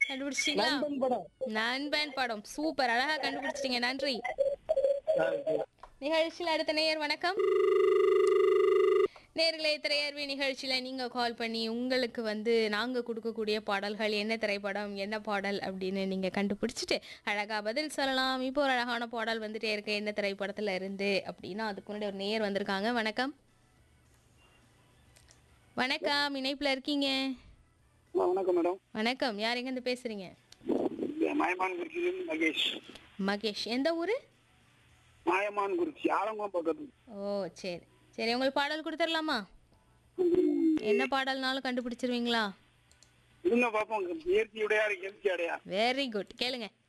கண்டுபிடிச்சிட்டீங்களா நண்பன் படம் நண்பன் படம் சூப்பர் அழகா கண்டுபிடிச்சிட்டீங்க நன்றி சரி. நிகழ்ச்சியில் அடுத்த நேயர் வணக்கம் நேர்களே திரையர்வி நிகழ்ச்சியில நீங்க கால் பண்ணி உங்களுக்கு வந்து நாங்க கொடுக்கக்கூடிய பாடல்கள் என்ன திரைப்படம் என்ன பாடல் அப்படின்னு நீங்க கண்டுபிடிச்சிட்டு அழகா பதில் சொல்லலாம் இப்போ ஒரு அழகான பாடல் வந்துட்டே இருக்கு என்ன திரைப்படத்துல இருந்து அப்படின்னா அதுக்கு முன்னாடி ஒரு நேயர் வந்திருக்காங்க வணக்கம் வணக்கம் இணைப்புல இருக்கீங்க ஆ, வணக்கம் மேடம் வணக்கம் யார் எங்க இருந்து பேசுறீங்க மாயமான் குறிச்சி மகேஷ் மகேஷ் எந்த ஊரு மாயமான் குறிச்சி ஆலங்குளம் பக்கத்து ஓ சரி சரி உங்களுக்கு பாடல் கொடுத்துடலாமா என்ன பாடல்னாலும் கண்டுபிடிச்சிருவீங்களா இருங்க பாப்போம் இயற்கையுடையார் இயற்கை அடையார் வெரி குட் கேளுங்க